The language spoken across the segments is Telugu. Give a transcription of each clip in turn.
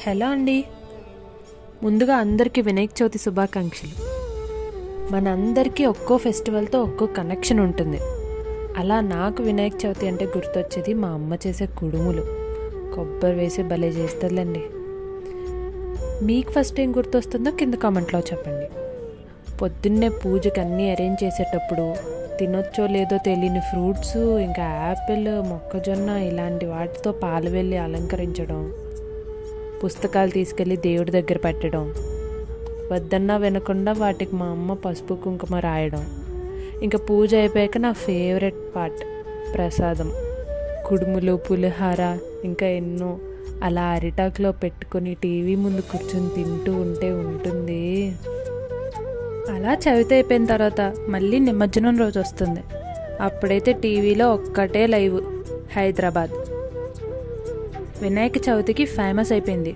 హలో అండి ముందుగా అందరికీ వినాయక చవితి శుభాకాంక్షలు మనందరికీ ఒక్కో ఫెస్టివల్తో ఒక్కో కనెక్షన్ ఉంటుంది అలా నాకు వినాయక చవితి అంటే గుర్తొచ్చేది మా అమ్మ చేసే కుడుములు కొబ్బరి వేసి భలే చేస్తుందండి మీకు ఫస్ట్ ఏం గుర్తొస్తుందో కింద కామెంట్లో చెప్పండి పొద్దున్నే పూజకి అన్నీ అరేంజ్ చేసేటప్పుడు తినొచ్చో లేదో తెలియని ఫ్రూట్స్ ఇంకా యాపిల్ మొక్కజొన్న ఇలాంటి వాటితో పాలు వెళ్ళి అలంకరించడం పుస్తకాలు తీసుకెళ్ళి దేవుడి దగ్గర పెట్టడం వద్దన్నా వినకుండా వాటికి మా అమ్మ పసుపు కుంకుమ రాయడం ఇంకా పూజ అయిపోయాక నా ఫేవరెట్ పార్ట్ ప్రసాదం కుడుములు పులిహార ఇంకా ఎన్నో అలా అరిటాకులో పెట్టుకొని టీవీ ముందు కూర్చొని తింటూ ఉంటే ఉంటుంది అలా చవితి అయిపోయిన తర్వాత మళ్ళీ నిమజ్జనం రోజు వస్తుంది అప్పుడైతే టీవీలో ఒక్కటే లైవ్ హైదరాబాద్ వినాయక చవితికి ఫేమస్ అయిపోయింది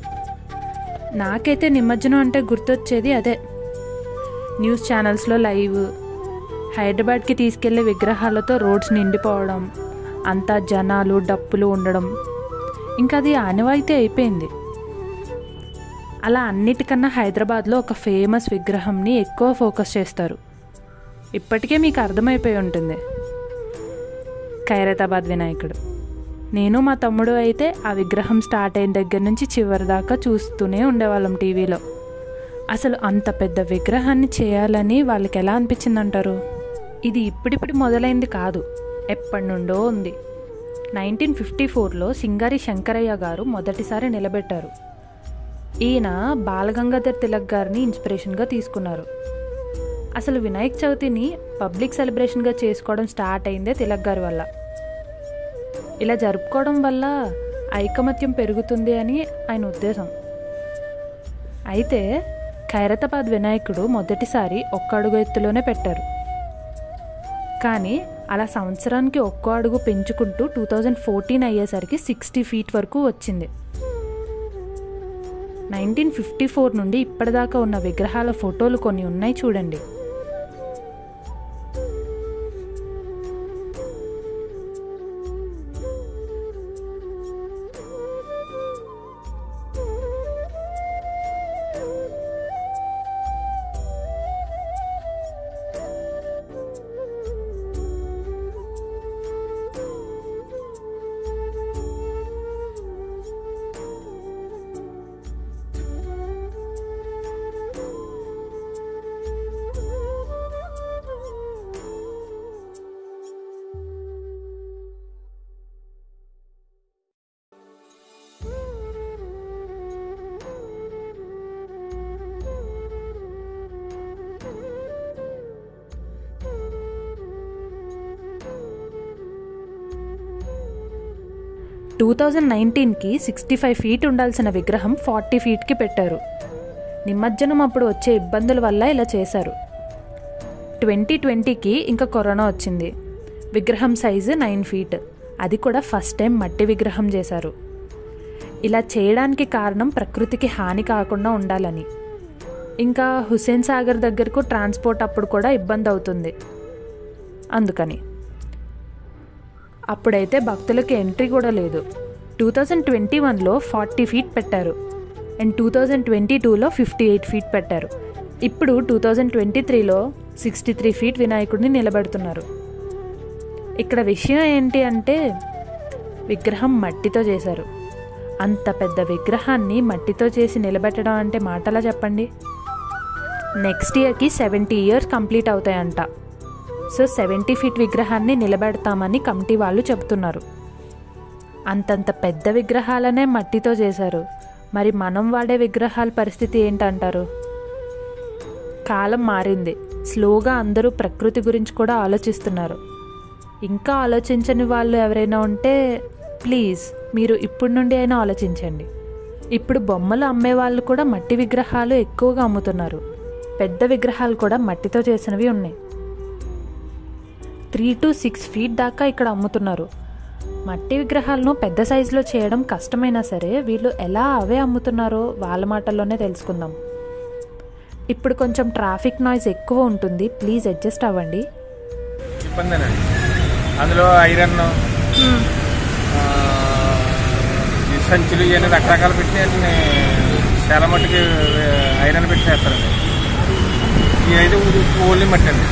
నాకైతే నిమజ్జనం అంటే గుర్తొచ్చేది అదే న్యూస్ ఛానల్స్లో లైవ్ హైదరాబాద్కి తీసుకెళ్లే విగ్రహాలతో రోడ్స్ నిండిపోవడం అంతా జనాలు డప్పులు ఉండడం ఇంకా అది ఆనవాయితీ అయిపోయింది అలా అన్నిటికన్నా హైదరాబాద్లో ఒక ఫేమస్ విగ్రహంని ఎక్కువ ఫోకస్ చేస్తారు ఇప్పటికే మీకు అర్థమైపోయి ఉంటుంది ఖైరతాబాద్ వినాయకుడు నేను మా తమ్ముడు అయితే ఆ విగ్రహం స్టార్ట్ అయిన దగ్గర నుంచి చివరి దాకా చూస్తూనే ఉండేవాళ్ళం టీవీలో అసలు అంత పెద్ద విగ్రహాన్ని చేయాలని వాళ్ళకి ఎలా అనిపించిందంటారు ఇది ఇప్పుడిప్పుడు మొదలైంది కాదు ఎప్పటి నుండో ఉంది నైన్టీన్ ఫిఫ్టీ ఫోర్లో సింగారి శంకరయ్య గారు మొదటిసారి నిలబెట్టారు ఈయన బాలగంగాధర్ తిలక్ గారిని ఇన్స్పిరేషన్గా తీసుకున్నారు అసలు వినాయక చవితిని పబ్లిక్ సెలబ్రేషన్గా చేసుకోవడం స్టార్ట్ అయిందే తిలక్ గారి వల్ల ఇలా జరుపుకోవడం వల్ల ఐకమత్యం పెరుగుతుంది అని ఆయన ఉద్దేశం అయితే ఖైరతాబాద్ వినాయకుడు మొదటిసారి ఒక్క అడుగు ఎత్తులోనే పెట్టారు కానీ అలా సంవత్సరానికి ఒక్కో అడుగు పెంచుకుంటూ టూ థౌజండ్ ఫోర్టీన్ అయ్యేసరికి సిక్స్టీ ఫీట్ వరకు వచ్చింది నైన్టీన్ ఫిఫ్టీ ఫోర్ నుండి ఇప్పటిదాకా ఉన్న విగ్రహాల ఫోటోలు కొన్ని ఉన్నాయి చూడండి టూ థౌజండ్ నైన్టీన్కి సిక్స్టీ ఫైవ్ ఫీట్ ఉండాల్సిన విగ్రహం ఫార్టీ ఫీట్కి పెట్టారు నిమజ్జనం అప్పుడు వచ్చే ఇబ్బందుల వల్ల ఇలా చేశారు ట్వంటీ ట్వంటీకి ఇంకా కరోనా వచ్చింది విగ్రహం సైజు నైన్ ఫీట్ అది కూడా ఫస్ట్ టైం మట్టి విగ్రహం చేశారు ఇలా చేయడానికి కారణం ప్రకృతికి హాని కాకుండా ఉండాలని ఇంకా హుస్సేన్ సాగర్ దగ్గరకు ట్రాన్స్పోర్ట్ అప్పుడు కూడా ఇబ్బంది అవుతుంది అందుకని అప్పుడైతే భక్తులకి ఎంట్రీ కూడా లేదు టూ థౌజండ్ ట్వంటీ వన్లో ఫార్టీ ఫీట్ పెట్టారు అండ్ టూ థౌజండ్ ట్వంటీ టూలో ఫిఫ్టీ ఎయిట్ ఫీట్ పెట్టారు ఇప్పుడు టూ థౌజండ్ ట్వంటీ త్రీలో సిక్స్టీ త్రీ ఫీట్ వినాయకుడిని నిలబెడుతున్నారు ఇక్కడ విషయం ఏంటి అంటే విగ్రహం మట్టితో చేశారు అంత పెద్ద విగ్రహాన్ని మట్టితో చేసి నిలబెట్టడం అంటే మాటలా చెప్పండి నెక్స్ట్ ఇయర్కి సెవెంటీ ఇయర్స్ కంప్లీట్ అవుతాయంట సో సెవెంటీ ఫీట్ విగ్రహాన్ని నిలబెడతామని కమిటీ వాళ్ళు చెబుతున్నారు అంతంత పెద్ద విగ్రహాలనే మట్టితో చేశారు మరి మనం వాడే విగ్రహాల పరిస్థితి ఏంటంటారు కాలం మారింది స్లోగా అందరూ ప్రకృతి గురించి కూడా ఆలోచిస్తున్నారు ఇంకా ఆలోచించని వాళ్ళు ఎవరైనా ఉంటే ప్లీజ్ మీరు ఇప్పటి నుండి అయినా ఆలోచించండి ఇప్పుడు బొమ్మలు అమ్మే వాళ్ళు కూడా మట్టి విగ్రహాలు ఎక్కువగా అమ్ముతున్నారు పెద్ద విగ్రహాలు కూడా మట్టితో చేసినవి ఉన్నాయి త్రీ టు సిక్స్ ఫీట్ దాకా ఇక్కడ అమ్ముతున్నారు మట్టి విగ్రహాలను పెద్ద సైజులో చేయడం కష్టమైనా సరే వీళ్ళు ఎలా అవే అమ్ముతున్నారో వాళ్ళ మాటల్లోనే తెలుసుకుందాం ఇప్పుడు కొంచెం ట్రాఫిక్ నాయిస్ ఎక్కువ ఉంటుంది ప్లీజ్ అడ్జస్ట్ అవ్వండి ఇబ్బందేనండి అందులో ఐరన్ ఈ సంచులు ఇవన్నీ రకరకాలు పెట్టి వాటిని చాలా మట్టుకి ఐరన్ పెట్టి చేస్తారండి ఈ అయితే ఓన్లీ మట్టి అండి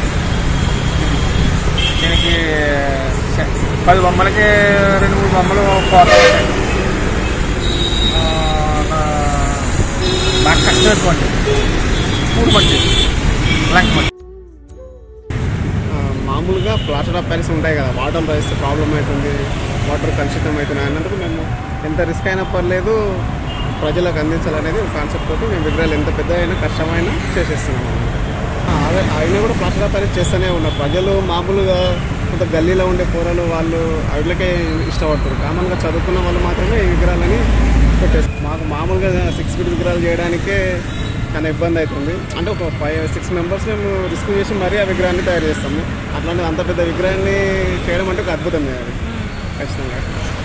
దీనికి స- పది బొమ్మలకి రెండు మూడు బొమ్మలు పోతాయి ఆ, నా- బాగా కష్టం ఎక్కువ అండి మూడు మట్టి లంక మట్టి ఆ, మామూలుగా ప్లాస్టర్ ఆఫ్ ప్యారిస్ ఉంటాయి కదా వాటర్ వేస్తే ప్రాబ్లం అవుతుంది వాటర్ కలుషితం అవుతున్నాయి అన్నందుకు మేము ఎంత రిస్క్ అయినా పర్లేదు ప్రజలకు అందించాలనేది ఒక కాన్సెప్ట్ తోటి మేము విగ్రహాలు ఎంత పెద్ద అయినా కష్టమైనా చేసేస్తున్నాం అన్నమాట. ఆ, అదే అయినా కూడా ప్లాస్టర్ ఆఫ్ ప్యారిస్ చేస్తూనే ఉన్నారు ప్రజలు మామూలుగా కొంత గల్లీలో ఉండే కూరలు వాళ్ళు వీళ్ళకే ఇష్టపడతారు కామన్గా చదువుకున్న వాళ్ళు మాత్రమే ఈ విగ్రహాలని పెట్టేస్తారు మాకు మామూలుగా సిక్స్ ఫీట్ విగ్రహాలు చేయడానికే చాలా ఇబ్బంది అవుతుంది అంటే ఒక ఫైవ్ సిక్స్ మెంబర్స్ మేము రిస్క్ చేసి మరీ ఆ విగ్రహాన్ని తయారు చేస్తాము అట్లాంటి అంత పెద్ద విగ్రహాన్ని చేయడం అంటే ఒక అద్భుతం అది ఖచ్చితంగా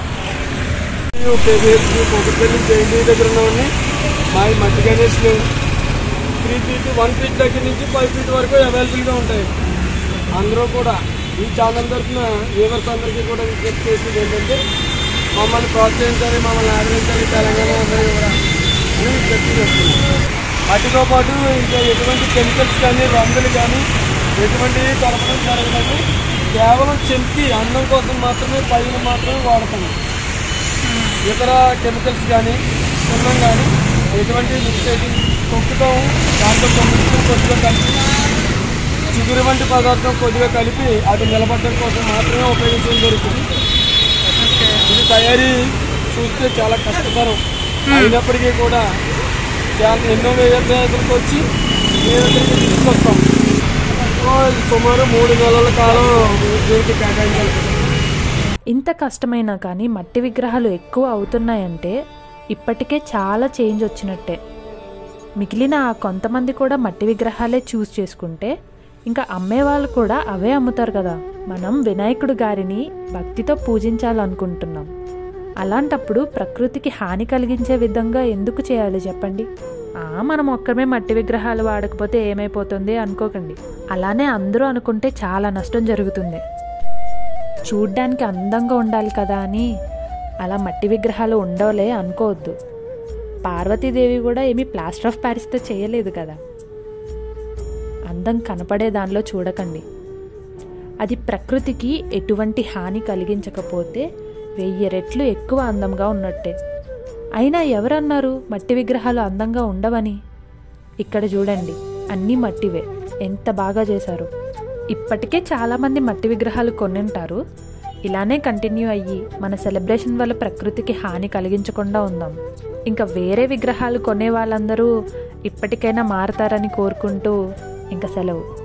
కొబ్బరిపల్లి జైంటీ దగ్గర ఉన్నవన్నీ మా ఈ మట్టి గణేష్లు త్రీ ఫీట్ వన్ ఫీట్ దగ్గర నుంచి ఫైవ్ ఫీట్ వరకు అవైలబుల్గా ఉంటాయి అందరూ కూడా ఈ ఛానల్ తరఫున వ్యూవర్స్ అందరికీ కూడా విజ్ఞప్తి చేసేది ఏంటంటే మమ్మల్ని ప్రోత్సహించాలి మమ్మల్ని ఆదరించాలి తెలంగాణ అందరూ కూడా అని విజ్ఞప్తి చేస్తున్నాం వాటితో పాటు ఇంకా ఎటువంటి కెమికల్స్ కానీ రంగులు కానీ ఎటువంటి కలపడం జరగదండి కేవలం చెంపి అందం కోసం మాత్రమే పైన మాత్రమే వాడతాము ఇతర కెమికల్స్ కానీ సున్నం కానీ ఎటువంటి మిక్సేటింగ్ తొక్కుతాం దాంట్లో కొమ్మిడి కొద్దిగా కలిపి చిగురు వంటి పదార్థం కొద్దిగా కలిపి అది నిలబడడం కోసం మాత్రమే ఉపయోగించడం జరుగుతుంది ఇది తయారీ చూస్తే చాలా కష్టతరం అయినప్పటికీ కూడా చాలా ఎన్నో వ్యయ ప్రయాసాలకు వచ్చి మేము ఇక్కడికి తీసుకొస్తాం సో ఇది సుమారు మూడు నెలల కాలం దీనికి కేటాయించాల్సి వస్తుంది ఇంత కష్టమైనా కానీ మట్టి విగ్రహాలు ఎక్కువ అవుతున్నాయంటే ఇప్పటికే చాలా చేంజ్ వచ్చినట్టే మిగిలిన ఆ కొంతమంది కూడా మట్టి విగ్రహాలే చూస్ చేసుకుంటే ఇంకా అమ్మేవాళ్ళు కూడా అవే అమ్ముతారు కదా మనం వినాయకుడు గారిని భక్తితో పూజించాలనుకుంటున్నాం అలాంటప్పుడు ప్రకృతికి హాని కలిగించే విధంగా ఎందుకు చేయాలి చెప్పండి ఆ మనం ఒక్కమే మట్టి విగ్రహాలు వాడకపోతే ఏమైపోతుంది అనుకోకండి అలానే అందరూ అనుకుంటే చాలా నష్టం జరుగుతుంది చూడ్డానికి అందంగా ఉండాలి కదా అని అలా మట్టి విగ్రహాలు ఉండవలే అనుకోవద్దు పార్వతీదేవి కూడా ఏమీ ప్లాస్టర్ ఆఫ్ ప్యారిస్తో చేయలేదు కదా అందం కనపడే దానిలో చూడకండి అది ప్రకృతికి ఎటువంటి హాని కలిగించకపోతే వెయ్యి రెట్లు ఎక్కువ అందంగా ఉన్నట్టే అయినా ఎవరన్నారు మట్టి విగ్రహాలు అందంగా ఉండవని ఇక్కడ చూడండి అన్నీ మట్టివే ఎంత బాగా చేశారు ఇప్పటికే చాలామంది మట్టి విగ్రహాలు కొనుంటారు ఇలానే కంటిన్యూ అయ్యి మన సెలబ్రేషన్ వల్ల ప్రకృతికి హాని కలిగించకుండా ఉందాం ఇంకా వేరే విగ్రహాలు కొనే వాళ్ళందరూ ఇప్పటికైనా మారతారని కోరుకుంటూ ఇంకా సెలవు